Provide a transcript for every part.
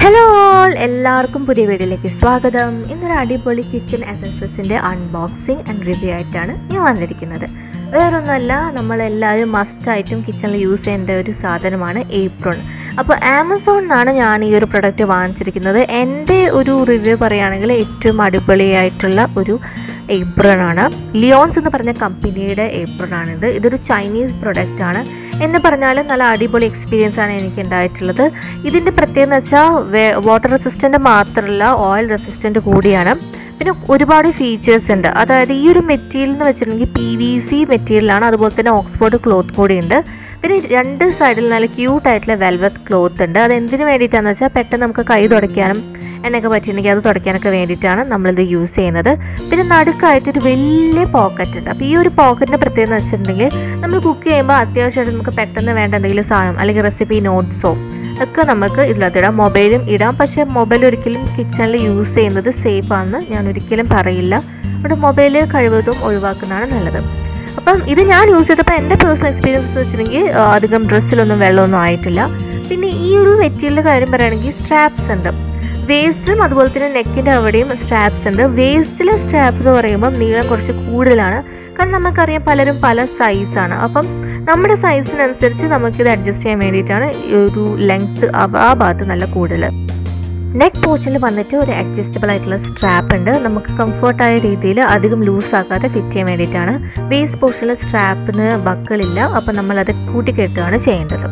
hello all എല്ലാവർക്കും പുതിയ വീഡിയോയിലേക്ക് സ്വാഗതം ഇന്നൊരു അടിപൊളി കിച്ചൺ അസൻസസിൻ്റെ അൺബോക്സിങ് ആൻഡ് റിവ്യൂ ആയിട്ടാണ് ഞാൻ വന്നിരിക്കുന്നത് വേറൊന്നുമല്ല നമ്മളെല്ലാവരും മസ്റ്റായിട്ടും കിച്ചണിൽ യൂസ് ചെയ്യേണ്ട ഒരു സാധനമാണ് ഏപ്രോൺ അപ്പോൾ ആമസോണിനാണ് ഞാൻ ഈ ഒരു പ്രൊഡക്റ്റ് വാങ്ങിച്ചിരിക്കുന്നത് എൻ്റെ ഒരു റിവ്യൂ പറയുകയാണെങ്കിൽ ഏറ്റവും അടിപൊളിയായിട്ടുള്ള ഒരു ഏപ്രൺ ആണ് ലിയോൺസ് എന്ന് പറഞ്ഞ കമ്പനിയുടെ ഏപ്രൺ ആണിത് ഇതൊരു ചൈനീസ് പ്രൊഡക്റ്റ് ആണ് എന്ന് പറഞ്ഞാലും നല്ല അടിപൊളി എക്സ്പീരിയൻസ് ആണ് എനിക്ക് ഉണ്ടായിട്ടുള്ളത് ഇതിൻ്റെ പ്രത്യേകത എന്ന് വെച്ചാൽ വാട്ടർ റെസിസ്റ്റൻ്റ് മാത്രമല്ല ഓയിൽ റെസിസ്റ്റൻ്റ് കൂടിയാണ് പിന്നെ ഒരുപാട് ഫീച്ചേഴ്സ് ഉണ്ട് അതായത് ഈ ഒരു മെറ്റീരിയൽ എന്ന് വെച്ചിട്ടുണ്ടെങ്കിൽ പി വി സി മെറ്റീരിയലാണ് അതുപോലെ തന്നെ ഓക്സ്ഫോർഡ് ക്ലോത്ത് കൂടി ഉണ്ട് പിന്നെ രണ്ട് സൈഡിൽ നല്ല ക്യൂട്ട് ആയിട്ടുള്ള വെൽവെറ്റ് ക്ലോത്ത് ഉണ്ട് അത് എന്തിനു വേണ്ടിയിട്ടാണെന്ന് വെച്ചാൽ പെട്ടെന്ന് നമുക്ക് കൈ തുടയ്ക്കാനും എണ്ണയൊക്കെ പറ്റിയിട്ടുണ്ടെങ്കിൽ അത് തുടയ്ക്കാനൊക്കെ വേണ്ടിയിട്ടാണ് നമ്മളിത് യൂസ് ചെയ്യുന്നത് പിന്നെ നടുക്കായിട്ട് ഒരു വലിയ പോക്കറ്റ് ഉണ്ട് അപ്പോൾ ഈ ഒരു പോക്കറ്റിൻ്റെ പ്രത്യേകത എന്ന് വെച്ചിട്ടുണ്ടെങ്കിൽ നമ്മൾ കുക്ക് ചെയ്യുമ്പോൾ അത്യാവശ്യമായിട്ട് നമുക്ക് പെട്ടെന്ന് വേണ്ട എന്തെങ്കിലും സാധനം അല്ലെങ്കിൽ റെസിപ്പി നോട്ട്സോ ഒക്കെ നമുക്ക് ഇതിനകത്തിടാം മൊബൈലും ഇടാം പക്ഷേ മൊബൈൽ ഒരിക്കലും കിച്ചണിൽ യൂസ് ചെയ്യുന്നത് സേഫ് ആണെന്ന് ഞാൻ ഒരിക്കലും പറയില്ല അവിടെ മൊബൈൽ കഴിവതും ഒഴിവാക്കുന്നതാണ് നല്ലത് അപ്പം ഇത് ഞാൻ യൂസ് ചെയ്തപ്പോൾ എൻ്റെ പേഴ്സണൽ എക്സ്പീരിയൻസ് വെച്ചിട്ടുണ്ടെങ്കിൽ ആ, അധികം ഡ്രസ്സിലൊന്നും വെള്ളമൊന്നും ആയിട്ടില്ല പിന്നെ ഈ ഒരു മെറ്റീരിയലിൻ്റെ കാര്യം പറയുകയാണെങ്കിൽ സ്ട്രാപ്സ് ഉണ്ട് വേസ്റ്റിലും അതുപോലെ തന്നെ നെക്കിൻ്റെ അവിടെയും സ്ട്രാപ്സ് ഉണ്ട് വേസ്റ്റിലെ സ്ട്രാപ്പ് എന്ന് പറയുമ്പോൾ നീളം കുറച്ച് കൂടുതലാണ് കാരണം നമുക്കറിയാം പലരും പല സൈസാണ് അപ്പം നമ്മുടെ സൈസിനനുസരിച്ച് നമുക്കിത് അഡ്ജസ്റ്റ് ചെയ്യാൻ വേണ്ടിയിട്ടാണ് ഈ ഒരു ലെങ്ത്ത് ആ ഭാഗത്ത് നല്ല കൂടുതൽ നെക്ക് പോർഷനിൽ വന്നിട്ട് ഒരു അഡ്ജസ്റ്റബിൾ ആയിട്ടുള്ള സ്ട്രാപ്പ് ഉണ്ട് നമുക്ക് കംഫർട്ടായ രീതിയിൽ അധികം ലൂസ് ആക്കാതെ ഫിറ്റ് ചെയ്യാൻ വേണ്ടിയിട്ടാണ് വേസ്റ്റ് പോർഷനിൽ സ്ട്രാപ്പിന് ബക്കളില്ല അപ്പോൾ നമ്മളത് കൂട്ടിക്കെട്ടുകയാണ് ചെയ്യേണ്ടത്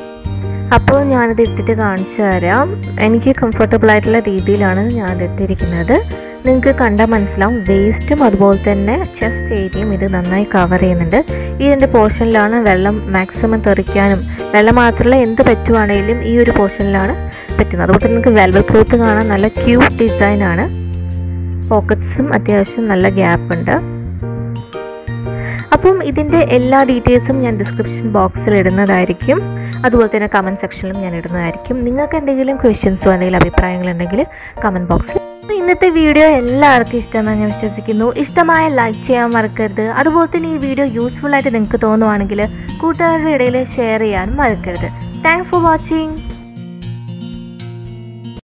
അപ്പോൾ ഞാനത് ഇട്ടിട്ട് കാണിച്ചു തരാം എനിക്ക് കംഫർട്ടബിൾ ആയിട്ടുള്ള രീതിയിലാണ് ഞാനത് ഇട്ടിരിക്കുന്നത് നിങ്ങൾക്ക് കണ്ടാൽ മനസ്സിലാവും വേസ്റ്റും അതുപോലെ തന്നെ ചെസ്റ്റ് ഏരിയയും ഇത് നന്നായി കവർ ചെയ്യുന്നുണ്ട് ഈ രണ്ട് പോർഷനിലാണ് വെള്ളം മാക്സിമം തെറിക്കാനും വെള്ളം മാത്രമല്ല എന്ത് പറ്റുവാണെങ്കിലും ഈ ഒരു പോർഷനിലാണ് പറ്റുന്നത് അതുപോലെ തന്നെ നിങ്ങൾക്ക് വെൽവൽ ക്ലോത്ത് കാണാൻ നല്ല ക്യൂട്ട് ഡിസൈനാണ് പോക്കറ്റ്സും അത്യാവശ്യം നല്ല ഗ്യാപ്പ് ഉണ്ട് അപ്പം ഇതിൻ്റെ എല്ലാ ഡീറ്റെയിൽസും ഞാൻ ഡിസ്ക്രിപ്ഷൻ ബോക്സിൽ ഇടുന്നതായിരിക്കും അതുപോലെ തന്നെ കമൻറ്റ് സെക്ഷനിലും ഞാൻ ഇടുന്നതായിരിക്കും നിങ്ങൾക്ക് എന്തെങ്കിലും ക്വസ്റ്റ്യൻസോ എന്തെങ്കിലും അഭിപ്രായങ്ങളുണ്ടെങ്കിൽ കമൻറ്റ് ബോക്സിൽ അപ്പോൾ ഇന്നത്തെ വീഡിയോ എല്ലാവർക്കും ഇഷ്ടമെന്ന് ഞാൻ വിശ്വസിക്കുന്നു ഇഷ്ടമായ ലൈക്ക് ചെയ്യാൻ മറക്കരുത് അതുപോലെ തന്നെ ഈ വീഡിയോ യൂസ്ഫുൾ ആയിട്ട് നിങ്ങൾക്ക് തോന്നുവാണെങ്കിൽ കൂട്ടുകാരുടെ ഇടയിൽ ഷെയർ ചെയ്യാനും മറക്കരുത് താങ്ക്സ് ഫോർ വാച്ചിങ്